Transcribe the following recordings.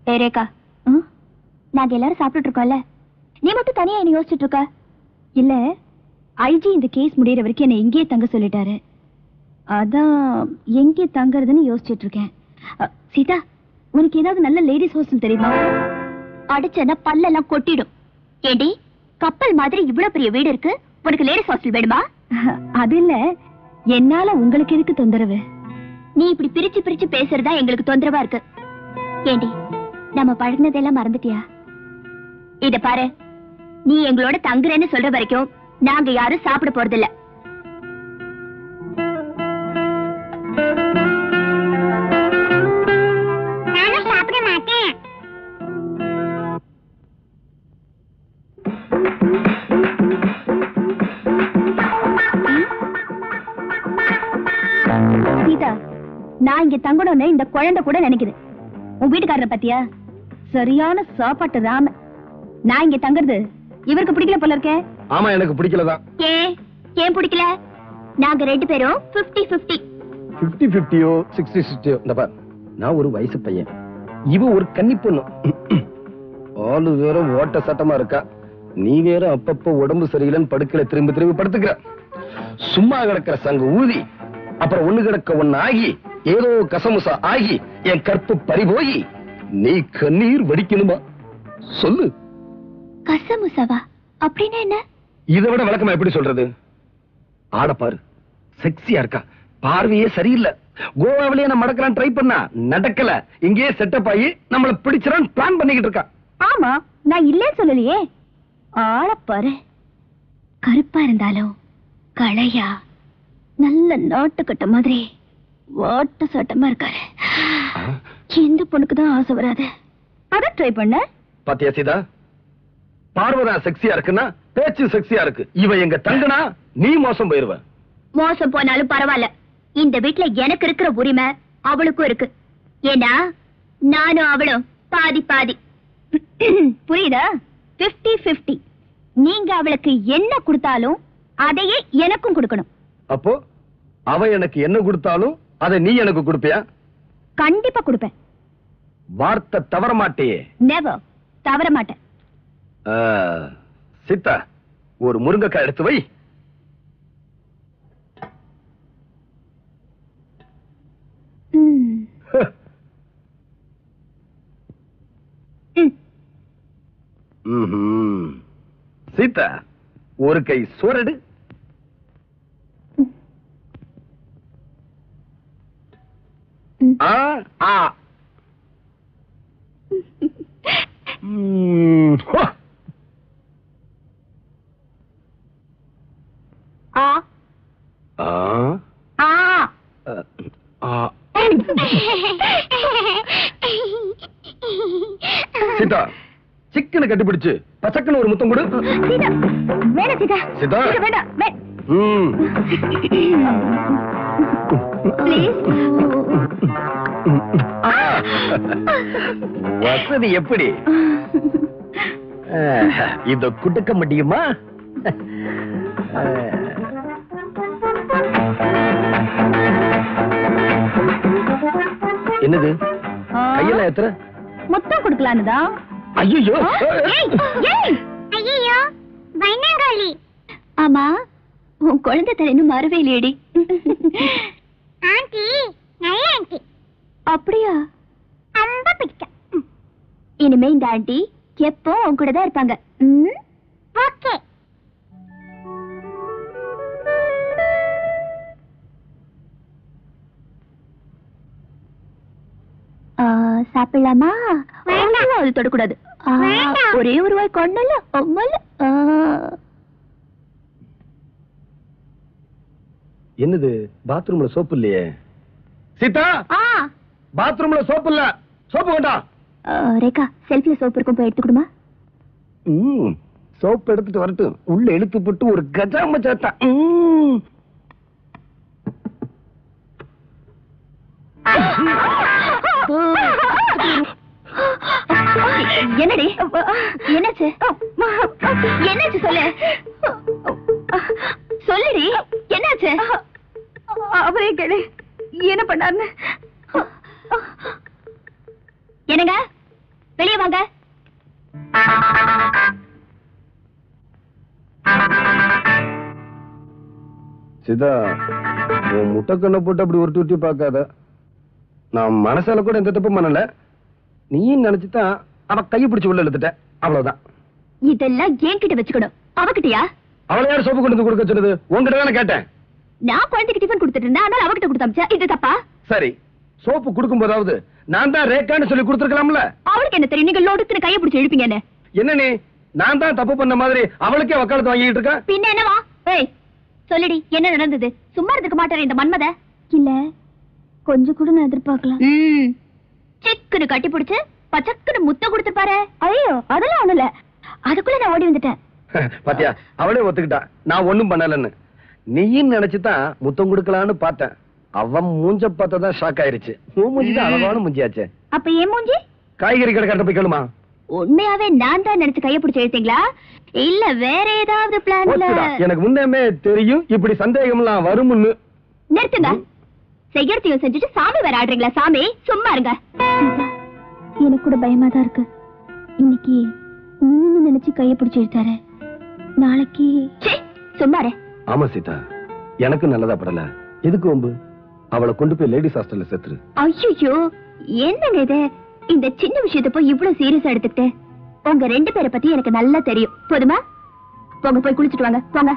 ஏ ரேகா நாங்க எல்லாரும் சாப்பிட்டுட்டு இருக்கோம்ல நீ மட்டும் தனியா என்ன யோசிச்சுட்டு இருக்க இல்ல ஐஜி இந்த கேஸ் முடியற வரைக்கும் என்ன இங்கேயே தங்க சொல்லிட்டாரு அதான் எங்கே தங்குறதுன்னு யோசிச்சுட்டு இருக்கேன் அ, சீதா உனக்கு ஏதாவது நல்ல லேடிஸ் ஹாஸ்டல் தெரியுமா அடிச்சனா பல்லெல்லாம் கொட்டிடும் ஏண்டி கப்பல் மாதிரி இவ்வளவு பெரிய வீடு இருக்கு உனக்கு லேடிஸ் ஹாஸ்டல் வேணுமா அது இல்ல என்னால உங்களுக்கு எதுக்கு தொந்தரவு நீ இப்படி பிரிச்சு பிரிச்சு பேசுறதா எங்களுக்கு தொந்தரவா இருக்கு ஏண்டி நம்ம பழகினதெல்லாம் மறந்துட்டியா இத பாரு நீ எங்களோட தங்குறேன்னு சொல்ற வரைக்கும் நாங்க யாரும் சாப்பிட போறதில்ல நானும் சாப்பிட மாட்டேன் சீதா நான் இங்க தங்கணும்னு இந்த குழந்தை கூட நினைக்குது உன் வீட்டுக்காரரை பத்தியா சரியான சாப்பாட்டு ராம நான் இங்க தங்குறது இவருக்கு பிடிக்கல போல இருக்கே ஆமா எனக்கு பிடிக்கலதான் ஏன் ஏன் பிடிக்கல நாங்க ரெண்டு பேரும் 50 50 பிப்டி பிப்டியோ சிக்ஸ்டி சிக்ஸ்டியோ இந்த பார் நான் ஒரு வயசு பையன் இவ ஒரு கன்னி பொண்ணு ஆளு வேற ஓட்ட சட்டமா இருக்கா நீ வேற அப்பப்ப உடம்பு சரியில்லைன்னு படுக்கல திரும்பி திரும்பி படுத்துக்கிற சும்மா கிடக்கிற சங்க ஊதி அப்புறம் ஒண்ணு கிடக்க ஒண்ணு ஆகி ஏதோ கசமுசா ஆகி என் கற்பு பறிபோயி நீ கண்ணீர் வடிக்கணுமா சொல்லு கசமுசவா அப்படின்னா என்ன இதை விட விளக்கமா எப்படி சொல்றது ஆட பாரு செக்ஸியா இருக்கா பார்வையே சரியில்லை கோவாவிலேயே நம்ம நடக்கலாம் ட்ரை பண்ணா நடக்கல இங்கேயே செட்டப் ஆகி நம்மள பிடிச்சிடான்னு பிளான் பண்ணிக்கிட்டு இருக்கா ஆமா நான் இல்லே சொல்லலையே ஆள பாரு கருப்பா இருந்தாலும் களையா நல்ல நாட்டுக்கட்ட மாதிரி வாட்ட சட்டமா இருக்காரு எந்த பொண்ணுக்கு தான் ஆசை வராது அத ட்ரை பண்ண பாத்தியா சீதா பார்வதா செக்ஸியா இருக்குன்னா பேச்சு செக்ஸியா இருக்கு இவ எங்க தங்கனா நீ மோசம் போயிருவ மோசம் போனாலும் பரவாயில்ல இந்த வீட்ல எனக்கு இருக்கிற உரிமை அவளுக்கும் இருக்கு ஏன்னா நானும் அவளும் பாதி பாதி புரியுதா 50 50 நீங்க அவளுக்கு என்ன கொடுத்தாலும் அதையே எனக்கும் கொடுக்கணும் அப்போ அவ எனக்கு என்ன கொடுத்தாலும் அதை நீ எனக்கு கொடுப்பியா கண்டிப்பா கொடுப்பேன் வார்த்தை தவற மாட்டேயே நெவர் தவற மாட்டேன் ஆ, சீதா ஒரு முருங்கைக்காய் எடுத்து வை ம். ம். ம்ஹும். சீதா ஒரு கை சோரடு ம். ஆ ஆ ம், ஹோ. ஆ ஆ ஆ அ, ஆ சீதா சிக்கனை கட்டிப்பிடிச்சு பசக்குன்னு ஒரு முத்தம் கொடு சீதா வேணாம் சீதா சீதா. சீதா, வேண்டாம் வே- ம். Please. ஆ. வசதி எப்படி ஆ, இத குடுக்க முடியுமா ஆ. என்னது ஆ. கையெல்லாம் எத்தனை முத்தம் கொடுக்கலான்னு தான் ஐயோ ஏய், ஏய். ஐயோ பயந்தாங்கோலி ஆமா உன் குழந்தை தலை இன்னும் மறவே இல்லையடி ஆண்டி நல்ல ஆண்டி அப்படியா ரொம்ப பிடிக்கும் இனிமே இந்த ஆண்டி எப்போ உன் கூட தான் இருப்பாங்க ம்? ஓகே ஆ, சாப்பிடலாமா வேண்டாம். ஐயோ, அது தொடக்கூடாது ஆ, வேண்டாம். ஒரே ஒரு வாய் கொண்டல அம்மல ஆ. என்னது பாத்ரூம்ல சோப்பு இல்லையே சீதா ஆ பாத்ரூம்ல சோப்பு இல்ல சோப்பு வேண்டாம் ஆ, ரேகா செல்ஃப்ல சோப்பு இருக்கும் போய் எடுத்துக்கிடுமா ம், சோப்பு எடுத்துட்டு வரட்டும் உள்ள இழுத்து போட்டு ஒரு கஜாம சாத்தா ம். என்னடி என்னாச்சு என்னாச்சு சொல்லு சொல்லுடி என்னாச்சு அவரே கேளு என்ன பண்ணாருன்னு என்னங்க வெளியே வாங்க சிதா உன் முட்டைக்கண்ணை போட்டு அப்படி உருட்டி உருட்டி பார்க்காத நான் மனசால கூட எந்த தப்பும் பண்ணல நீயும் நினைச்சுதான் அவ கையை பிடிச்சு உள்ள இழுத்துட்ட அவ்வளவுதான் இதெல்லாம் என்கிட்ட வச்சுக்கணும் அவகிட்டயா அவளை யார் சோப்பு கொண்டு வந்து கொடுக்க சொன்னது உங்ககிட்ட தானே கேட்டேன் நான் குழந்தைக்கு டிஃபன் கொடுத்துட்டு இருந்தேன் அதனால அவகிட்ட கொடுத்து அமிச்சா இது தப்பா சரி சோப்பு கொடுக்கும் போதாவது நான் தான் ரேக்கான்னு சொல்லி கொடுத்துருக்கலாம்ல அவளுக்கு என்ன தெரியும் நீங்க லோடுக்குன்னு கையை பிடிச்சி இழுப்பீங்கன்னு என்ன நீ நான் தான் தப்பு பண்ண மாதிரி அவளுக்கே வக்காலத்து வாங்கிட்டு இருக்கேன் பின்ன என்னவா ஏய் சொல்லுடி என்ன நடந்தது சும்மா இருந்துக்க மாட்டாரு இந்த மன்மத இல்ல கொஞ்சம் கூட நான் எதிர்பார்க்கலாம் சிக்குன்னு கட்டி பிடிச்சு பச்சக்குன்னு முத்தம் கொடுத்துருப்பாரு ஐயோ அதெல்லாம் ஒண்ணு இல்ல அதுக்குள்ள நான் ஓடி வந்துட்டேன் பாத்தியா அவளே ஒத்துக்கிட்டா நான் ஒண்ணும் பண்ணலன்னு நீயும் நினைச்சுதான் முத்தம் கொடுக்கலான்னு பார்த்தேன் அவன் மூஞ்ச பார்த்ததான் ஷாக் ஆயிருச்சு உன் மூஞ்சி தான் அளவான மூஞ்சியாச்சே அப்ப ஏன் மூஞ்சி காய்கறி கடை கட்ட போய் கேளுமா உண்மையாவே நான் தான் நினைச்சு கைய பிடிச்சு இழுத்தீங்களா இல்ல வேற ஏதாவது பிளான்ல ஒத்துடா. எனக்கு முன்னமே தெரியும் இப்படி சந்தேகம்லாம் வரும்னு நிறுத்துங்க செய்யறதையும் செஞ்சுட்டு சாமி வேற ஆடுறீங்களா சாமி சும்மா இருங்க எனக்கு கூட பயமா தான் இருக்கு இன்னைக்கு நீங்க நினைச்சு கைய பிடிச்சு இழுத்தாரு நாளைக்கு சும்மா இரு. ஆமா சீதா எனக்கு நல்லதா படல எதுக்கு வம்பு அவளை கொண்டு போய் லேடிஸ் ஹாஸ்டல்ல சேர்த்துரு ஐயோ என்னங்க இது இந்த சின்ன விஷயத்தை போய் இவ்வளவு சீரியஸா எடுத்துக்கிட்டு உங்க ரெண்டு பேரை பத்தி எனக்கு நல்லா தெரியும் போதுமா போங்க போய் குளிச்சிட்டு வாங்க போங்க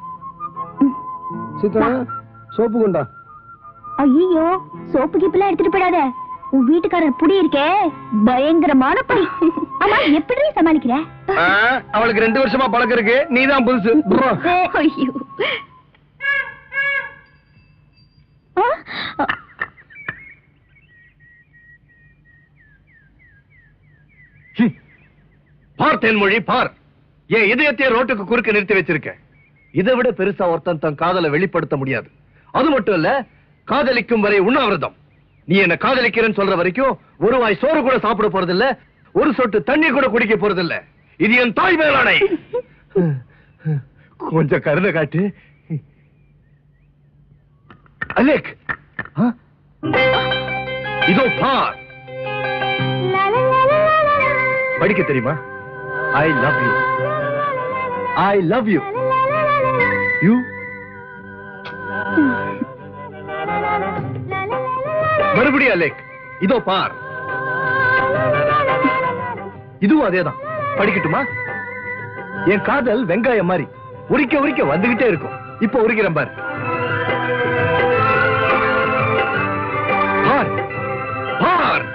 சீதா சோப்பு கொண்டா ஐயோ சோப்பு கீப்பெல்லாம் எடுத்துட்டு போயிடாத உன் வீட்டுக்காரர் புடி இருக்கே பயங்கரமான புடி ஆமா எப்படி சமாளிக்கிற ஆ, அவளுக்கு ரெண்டு வருஷமா பழக்கம் இருக்கு நீதான் புதுசு ப்ரோ. ஐயோ ஆ, ஹம். பார் தென்மொழி பார் என் இதயத்தையே ரோட்டுக்கு குறுக்க நிறுத்தி வச்சிருக்கேன் இதை விட பெருசா ஒருத்தன் தன் காதலை வெளிப்படுத்த முடியாது அது மட்டும் இல்ல காதலிக்கும் வரை உண்ணாவிரதம் நீ என்ன காதலிக்கிறேன்னு சொல்ற வரைக்கும் ஒரு வாய் சோறு கூட சாப்பிட போறதில்ல ஒரு சொட்டு தண்ணி கூட குடிக்க போறதில்ல இது என் தாய் மேலானை கொஞ்சம் கருணை காட்டு அலேக் ஆ? இதோ பார் படிக்க தெரியுமா I love you I love you you மறுபடியும் அலேக் இதோ பார் இதுவும் அதேதான் படிக்கட்டுமா என் காதல் வெங்காயம் மாதிரி உரிக்க உரிக்க வந்துகிட்டே இருக்கும் இப்போ உரிக்கிறேன் பார் பார் பார்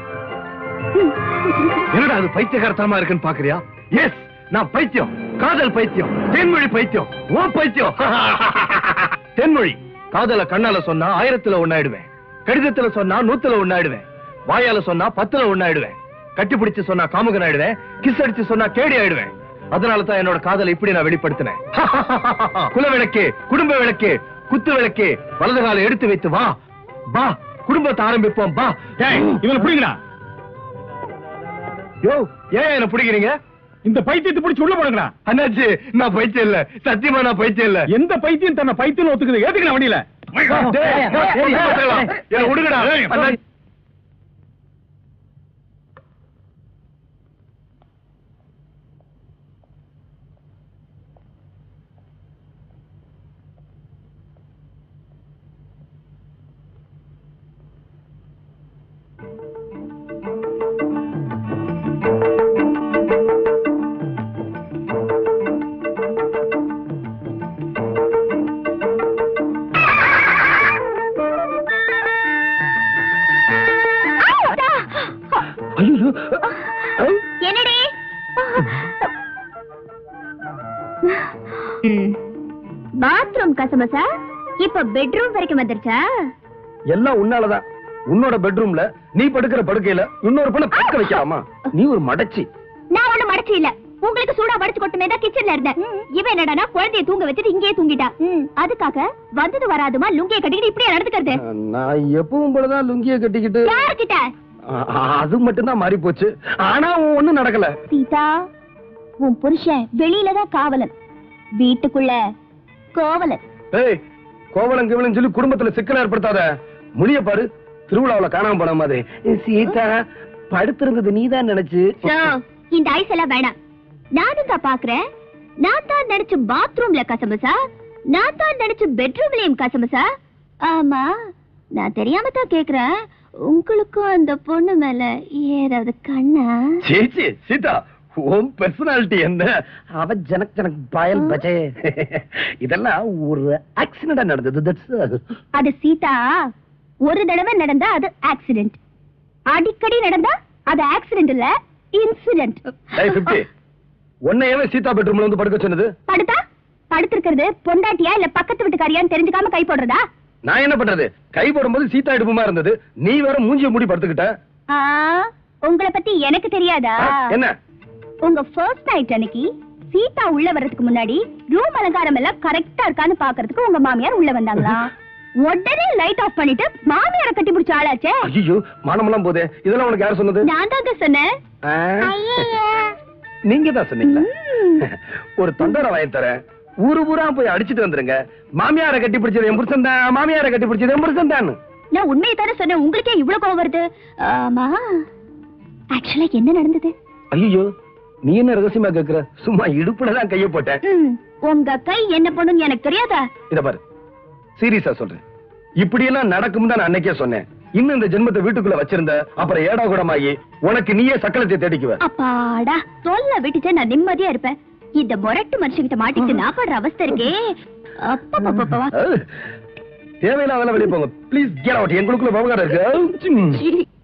என்னடா அது பைத்தியகாரத்தனமா இருக்குன்னு பாக்குறியா எஸ் நான் பைத்தியம் காதல் பைத்தியம் தென்மொழி பைத்தியம் ஓ பைத்தியம் தென்மொழி காதல கண்ணால சொன்னா ஆயிரத்துல ஒண்ணாயிடுவேன் கடிதத்துல சொன்னா நூத்துல ஒண்ணாயிடுவேன் வாயால சொன்னா பத்துல ஒண்ணாயிடுவேன் கட்டி பிடிச்சு சொன்னா காமுகன் ஆயிடுவேன் கிஸ் அடிச்சு சொன்னா கேடி ஆயிடுவேன் அதனால தான் என்னோட காதலை இப்படி நான் வெளிப்படுத்தினேன் குல விளக்கே குடும்ப விளக்கே குத்து விளக்கே வலது காலை எடுத்து வைத்து வா வா குடும்பத்தை ஆரம்பிப்போம் வா இவனை பிடிங்கடா யோ ஏன் என்ன பிடிக்கிறீங்க இந்த பைத்தியத்தை பிடிச்சு உள்ள போடுங்கடா அண்ணாச்சி நான் பைத்தியம் இல்ல சத்தியமா நான் பைத்தியம் இல்ல எந்த பைத்தியம் தன்னை பைத்தியம் ஒத்துக்குது ஏத்துக்கலாம் வண்டியில டேய், டேய், என்னை விடுங்கடா அண்ணாச்சி. ஐயோ என்னடி பாத்ரூம் கசமசா இப்ப பெட்ரூம் வரைக்கும் வந்துருச்சா எல்லாம் உன்னாலதான் உன்னோட பெட்ரூம்ல நீ படுக்கிற படுக்கையில இன்னொரு பொண்ணை படுக்க வைக்கலாமா நீ ஒரு மடச்சி நான் ஒண்ணு மடச்சு இல்ல உங்களுக்கு சூடா வடிச்சு கொட்டுமே தான் கிச்சன்ல இருந்தேன் இவன் என்னடானா குழந்தைய தூங்க வச்சுட்டு இங்கேயே தூங்கிட்டா அதுக்காக வந்தது வராதுமா லுங்கிய கட்டிக்கிட்டு இப்படியே நடந்துக்கிறது நான் எப்பவும் போலதான் லுங்கிய கட்டிக்கிட்டு யாருக்கிட்ட அ- அ- அது மட்டும்தான் மாறி போச்சு ஆனா ஒண்ணும் நடக்கல சீதா உன் புருஷன் வெளியில தான் காவலன் வீட்டுக்குள்ள கோவலன் ஏய் கோவலம் கிவலம் சொல்லி குடும்பத்துல சிக்கல் ஏற்படுத்தாத முடிய பாரு திருவிழாவுல காணாம போன மாதிரி சீதா படுத்திருந்தது நீதான் நினைச்சு சோ, இந்த ஐஸ் எல்லாம் வேணாம் நானும் தான் பாக்குறேன் நான் தான் நினைச்சு பாத்ரூம்ல கசமசா நான் தான் நினைச்சு பெட்ரூம்லயும் கசமசா ஆமா நான் தெரியாம தான் கேக்குறேன் உங்களுக்கும் அந்த பொண்ணு மேல ஏதாவது கண்ணா சேச்சி சீதா உன் பர்சனாலிட்டி என்ன அவ ஜனக் ஜனக் பயல் பஜே இதெல்லாம் ஒரு ஆக்சிடென்டா நடந்தது தட்ஸ் அது சீதா ஒரு தடவை நடந்தா அது ஆக்சிடென்ட் அடிக்கடி நடந்தா அது ஆக்சிடென்ட் இல்ல இன்சிடென்ட் ஏய் பிப்டி உன்னையவே சீதா பெட்ரூம்ல வந்து படுக்க சொன்னது படுத்தா படுத்திருக்கிறது பொண்டாட்டியா இல்ல பக்கத்து வீட்டுக்காரியான்னு தெரிஞ்சுக்காம கை போடுறதா நான் என்ன பண்றது கை போடும்போது சீதா இடுப்புமா இருந்தது நீ வேற மூஞ்சிய மூடி படுத்துக்கிட்ட ஆ, உங்களை பத்தி எனக்கு தெரியாதா ஆ, என்ன உங்க ஃபர்ஸ்ட் நைட் அன்னைக்கு சீதா உள்ள வர்றதுக்கு முன்னாடி ரூம் அலங்காரம் எல்லாம் கரெக்டா இருக்கான்னு பாக்குறதுக்கு உங்க மாமியார் உள்ள வந்தாங்களா உடனே லைட் ஆஃப் பண்ணிட்டு மாமியார கட்டி பிடிச்ச ஆளாச்சே ஐயோ மானமெல்லாம் போதே இதெல்லாம் உனக்கு யார் சொன்னது நான் தாங்க சொன்னேன் ஆ, ஐயையோ. நீங்க தான் சொன்னீங்களா ம். ஒரு தொண்டரை வாங்கி தரேன் ஊரு ஊரா போய் அடிச்சிட்டு வந்துருங்க மாமியார கட்டி பிடிச்சது என் புருஷன் தான் மாமியார கட்டி பிடிச்சது என் புருஷன் தான் நான் உண்மையை தானே சொன்னேன் உங்களுக்கே இவ்வளவு கோவம் வருது ஆமா ஆக்சுவலா என்ன நடந்தது ஐயோ நீ என்ன ரகசியமா கேக்குற சும்மா இடுப்புல தான் கைய போட்டேன் ம், உங்க கை என்ன பண்ணுன்னு எனக்கு தெரியாதா இத பாரு சீரியஸா சொல்றேன் இப்படி எல்லாம் நடக்கும் தான் நான் அன்னைக்கே சொன்னேன் இன்னும் இந்த ஜென்மத்தை வீட்டுக்குள்ள வச்சிருந்த அப்புறம் ஏடா கூடமாயி உனக்கு நீயே சக்கலத்தை தேடிக்குவ அப்பாடா தொல்ல விட்டுட்டு நான் நிம்மதியா இருப்பேன் இந்த முரட்டு மனுஷங்கிட்ட மாட்டிட்டு நான் படுற அவஸ்தை இருக்கே அப்பப்பப்பப்பா. தேவையில்லாத வெளியே போங்க ப்ளீஸ் கேட் அவுட் எங்களுக்குள்ள விவகாரம் இருக்கு சீ.